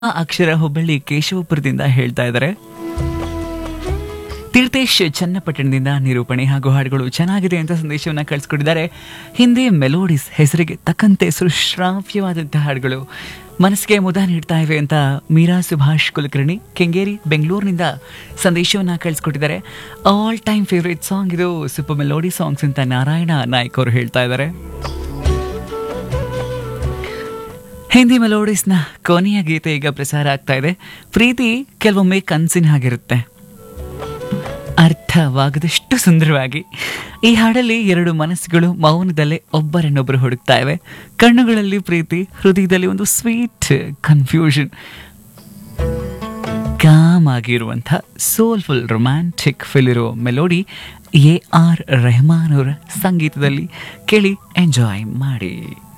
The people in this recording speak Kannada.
ಆ ಅಕ್ಷರ ಹುಬ್ಬಳ್ಳಿ ಕೇಶವಪುರದಿಂದ ಹೇಳ್ತಾ ಇದ್ದಾರೆ ತೀರ್ಥೇಶ್ ಚನ್ನಪಟ್ಟಣದಿಂದ ನಿರೂಪಣೆ ಹಾಗೂ ಹಾಡುಗಳು ಚೆನ್ನಾಗಿದೆ ಅಂತ ಸಂದೇಶವನ್ನು ಕಳಿಸ್ಕೊಟ್ಟಿದ್ದಾರೆ ಹಿಂದಿ ಮೆಲೋಡಿಸ್ ಹೆಸರಿಗೆ ತಕ್ಕಂತೆ ಸುಶ್ರಾವ್ಯವಾದಂತಹ ಹಾಡುಗಳು ಮನಸ್ಸಿಗೆ ಮುದ ನೀಡ್ತಾ ಇವೆ ಅಂತ ಮೀರಾ ಸುಭಾಷ್ ಕುಲಕರ್ಣಿ ಕೆಂಗೇರಿ ಬೆಂಗಳೂರಿನಿಂದ ಸಂದೇಶವನ್ನು ಕಳಿಸ್ಕೊಟ್ಟಿದ್ದಾರೆ ಆಲ್ ಟೈಮ್ ಫೇವ್ರೇಟ್ ಸಾಂಗ್ ಇದು ಸೂಪರ್ ಮೆಲೋಡಿ ಸಾಂಗ್ಸ್ ಅಂತ ನಾರಾಯಣ ನಾಯ್ಕ್ ಅವರು ಹೇಳ್ತಾ ಇದ್ದಾರೆ ಹಿಂದಿ ಮೆಲೋಡಿಸ್ನ ಕೊನೆಯ ಗೀತೆ ಈಗ ಪ್ರಸಾರ ಆಗ್ತಾ ಇದೆ ಪ್ರೀತಿ ಕೆಲವೊಮ್ಮೆ ಕನ್ಸಿನ ಹಾಗಿರುತ್ತೆ ಅರ್ಥವಾಗದಷ್ಟು ಸುಂದರವಾಗಿ ಈ ಹಾಡಲ್ಲಿ ಎರಡು ಮನಸ್ಸುಗಳು ಮೌನದಲ್ಲೇ ಒಬ್ಬರನ್ನೊಬ್ಬರು ಹುಡುಕ್ತಾ ಇವೆ ಕಣ್ಣುಗಳಲ್ಲಿ ಪ್ರೀತಿ ಹೃದಯದಲ್ಲಿ ಒಂದು ಸ್ವೀಟ್ ಕನ್ಫ್ಯೂಷನ್ ಕಾಮ್ ಆಗಿರುವಂಥ ಸೋಲ್ಫುಲ್ ರೊಮ್ಯಾಂಟಿಕ್ ಫಿಲ್ ಇರೋ ಮೆಲೋಡಿ ಎ ಆರ್ ರೆಹಮಾನ್ ಅವರ ಸಂಗೀತದಲ್ಲಿ ಕೇಳಿ ಎಂಜಾಯ್ ಮಾಡಿ